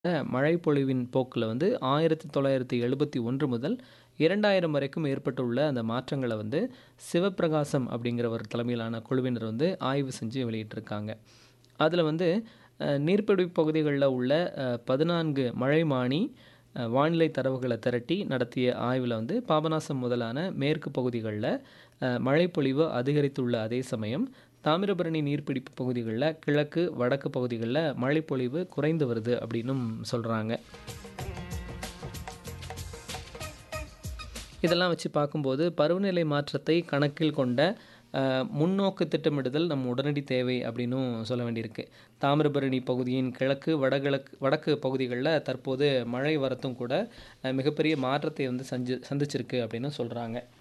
மழைப்பொழிவின் போக்குல வந்து 1971 முதல் 2000 வரைக்கும் ஏற்பட்டுள்ள அந்த மாற்றங்கள வந்து சிவப்பிரகாசம் அப்படிங்கிறவர் தலைமையிலான குழுவினர் வந்து ஆய்வு செஞ்சு வெளியிட்டிருக்காங்க. அதுல வந்து அ நீர்ப்பிடிப்பு பகுதிகள்ல உள்ள அ 14 மழைமானி அ வானிலை தரவுகள திரட்டி நடத்திய ஆய்வுல வந்து பாபநாசம் முதலான மேற்கு பகுதிகள்ல அ மழைப்பொழிவு அதிகரித்துள்ள அதே சமயம், தாமிரபரணி நீர்ப்பிடிப்பு பகுதிகள்ல கிழக்கு, வடக்கு பகுதிகள்ல மழைப்பொழிவு குறைந்து வருது அப்படின்னும் சொல்றாங்க. இதெல்லாம் வச்சு பார்க்கும்போது, பருவநிலை மாற்றத்தை கணக்கில் கொண்ட அ முன்னோக்கு திட்டமிடுதல் நம் உடனடி தேவை அப்படின்னும் சொல்ல வேண்டியிருக்கு. தாமிரபரணி பகுதியின் கிழக்கு, வடகிழக்கு வடக்கு பகுதிகள்ல தற்போது மழை வரத்தும் கூட அ மிகப்பெரிய மாற்றத்தை வந்து சஞ்சு சந்திச்சிருக்கு அப்படின்னு சொல்றாங்க.